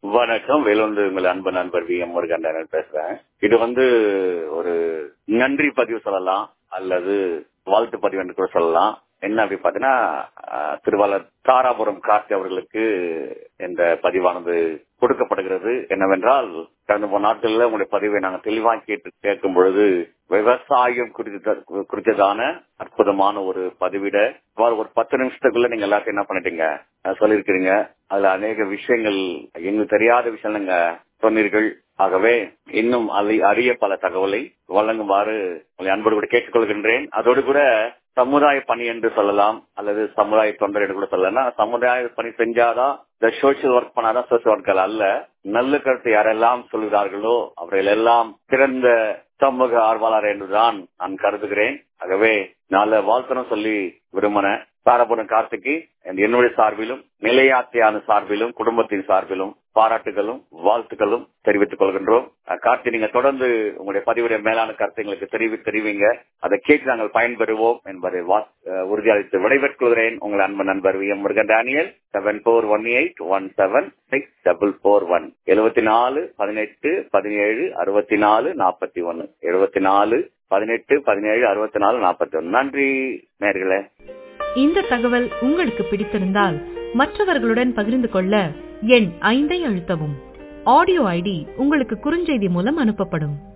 வணக்கம் வேலூந்து உங்கள் அன்பு நண்பர் வி எம் முருகன் பேசுறேன் இது வந்து ஒரு நன்றி பதிவு சொல்லலாம் அல்லது வாழ்த்து பதிவு என்று கூட சொல்லலாம் என்ன அப்படி பாத்தீங்கன்னா அஹ், திருவாளர் தாராபுரம் கார்த்தி அவர்களுக்கு இந்த பதிவானது கொடுக்கப்படுகிறது என்னவென்றால் கடந்த மூணு நாட்கள்ல உங்களுடைய பதிவை நாங்கள் தெளிவாக கேட்டு கேட்கும் பொழுது விவசாயம் குறித்த குறித்ததான அற்புதமான ஒரு பதிவிட சுமார் ஒரு பத்து நிமிஷத்துக்குள்ள நீங்க எல்லாத்தையும் என்ன பண்ணிட்டீங்க அஹ், சொல்லியிருக்கிறீங்க அதுல அநேக விஷயங்கள் எங்களுக்கு தெரியாத விஷயம் நீங்க சொன்னீர்கள் ஆகவே இன்னும் அதை அறிய பல தகவலை வழங்குமாறு உங்களை அன்போடு கூட கேட்டுக்கொள்கின்றேன் அதோடு கூட சமுதாய பணி என்று சொல்லலாம் அல்லது சமுதாய தொண்டர் என்று கூட சொல்லலாம் சமுதாய பணி செஞ்சாதான் இந்த சோசியல் ஒர்க் பண்ணாதான் சோசியல் ஒர்க்கர் அல்ல நல்ல கருத்தை யாரெல்லாம் சொல்கிறார்களோ அவர்கள் எல்லாம் சிறந்த சமூக ஆர்வலர் என்றுதான் நான் கருதுகிறேன் ஆகவே நல்ல வாழ்த்தனம் சொல்லி விரும்பின தாராபுரம் கார்த்திக்கு என்னுடைய சார்பிலும் நிலையாத்தியான சார்பிலும் குடும்பத்தின் சார்பிலும் பாராட்டுகளும் வாழ்த்துக்களும் தெரிவித்துக் கொள்கின்றோம் அஹ் கார்த்தி நீங்க தொடர்ந்து உங்களுடைய பதிவுடைய மேலான கருத்துங்களுக்கு தெரிவி தெரிவிங்க அதை கேட்டு நாங்கள் பயன்பெறுவோம் என்பதை வா- அஹ் உறுதியளித்து விடைபெற்றுகிறேன் உங்கள் அன்பு நண்பர் V M Murugan Daniel seven four one eight one seven six double four one எழுபத்தி நாலு பதினெட்டு பதினேழு அறுபத்தி நாலு நாற்பத்தி ஒன்னு எழுபத்தி நாலு பதினெட்டு பதினேழு அறுபத்தி நாலு நாற்பத்தி ஒன்னு நன்றி நேர்களே இந்த தகவல் உங்களுக்கு பிடித்திருந்தால் மற்றவர்களுடன் பகிர்ந்து கொள்ள எண் ஐந்தை அழுத்தவும் ஆடியோ ஐடி உங்களுக்கு குறுஞ்செய்தி மூலம் அனுப்பப்படும்